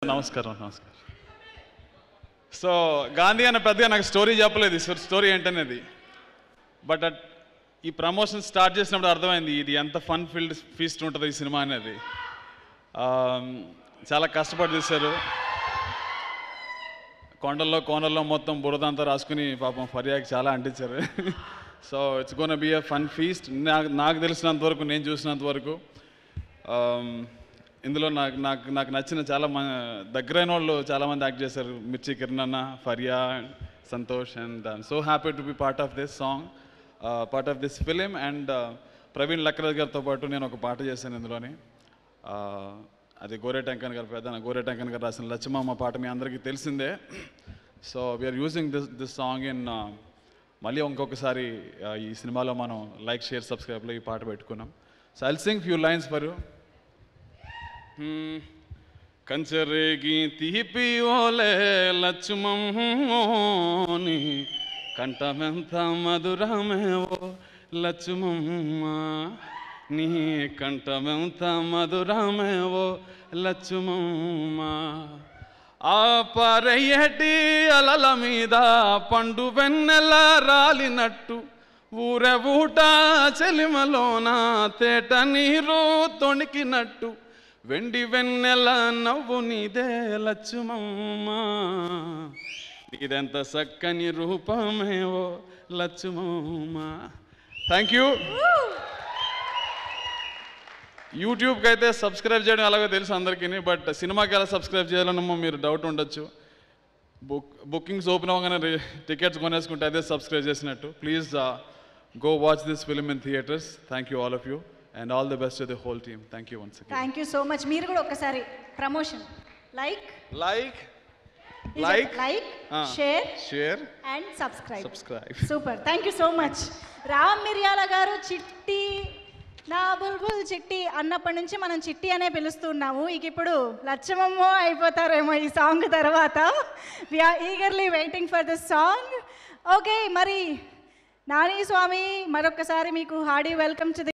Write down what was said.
నమస్కారం నమస్కారం సో గాంధీ అన్న పెద్దగా నాకు స్టోరీ చెప్పలేదు ఈ స్టోరీ ఏంటనేది బట్ అట్ ఈ ప్రమోషన్ స్టార్ట్ చేసినప్పుడు అర్థమైంది ఇది ఎంత ఫన్ ఫీల్డ్ ఫీస్ట్ ఉంటుంది ఈ సినిమా అనేది Um, చాలా కష్టపడి తీశారు కొండల్లో కోనల్లో మొత్తం బురదంతా రాసుకుని పాపం ఫర్యాకి చాలా అంటించారు so it's gonna be a fun feast నాకు నాకు తెలిసినంత వరకు నేను చూసినంత వరకు um, ఇందులో నాకు నాకు నాకు నచ్చిన చాలా మ దగ్గరైన వాళ్ళు చాలామంది యాక్ట్ చేశారు మిర్చి కిరణ్ అన్న Faria Santosh and so happy to be part of this song part of this film and Praveen Lakraj గారితో పాటు నేను ఒక పాట చేశాను ఇందులోని Uh, అది గోరే టెంకన్ గారు పెద్ద గోరే టెంకన్ గారు రాసిన లచ్చమ్మ పాట మీ అందరికీ తెలిసిందే so we're using this this song in మళ్ళీ ఇంకొకసారి uh, ఈ సినిమాలో మనం లైక్ షేర్ సబ్స్క్రైబ్లో ఈ పాట పెట్టుకున్నాం so I'll sing few lines for you కంచరేగి తీపి ఓలే లచ్చుమమ్మోని కంఠమెంత మధురమేవో లచ్చుమమ్మ నీ కంఠమెంత మధురమేవో లచ్చుమమ్మ ఆ పరయ్యటి అలల మీద పండు వెన్నెల రాలినట్టు ఊరె ఊట చెలిమలోన తేట నీరు తొణికినట్టు వెండి వెన్నెల నవ్వు నీదే లచ్చుమమ్మా నీదెంత చక్కని రూపమేవో లచ్చుమమ్మా థ్యాంక్ యూ యూట్యూబ్కి అయితే సబ్స్క్రైబ్ చేయడం ఎలాగో తెలుసు అందరికీ బట్ సినిమాకి ఎలా సబ్స్క్రైబ్ చేయాలనేమో మీరు డౌట్ ఉండొచ్చు బుక్ బుకింగ్స్ ఓపెన్ అవ్వగానే టికెట్స్ కొనేసుకుంటే అదే సబ్స్క్రైబ్ చేసినట్టు please go watch this film in theatres thank you all of you and all the best the whole team thank you once thank you so much మీరు కూడా ఒక్కసారి promotion like like like like share share and subscribe subscribe super thank you so much Ram Miryala గారు చిట్టి నా బుల్బుల్ చిట్టి అన్నప్పటి నుంచి మనం చిట్టి అనే పిలుస్తున్నాము ఇక ఇప్పుడు లచ్చమమ్మో అయిపోతారేమో ఈ సాంగ్ తర్వాత we're eagerly waiting for this song okay మరి నాని స్వామి మరొకసారి మీకు హార్డీ వెల్కమ్ టు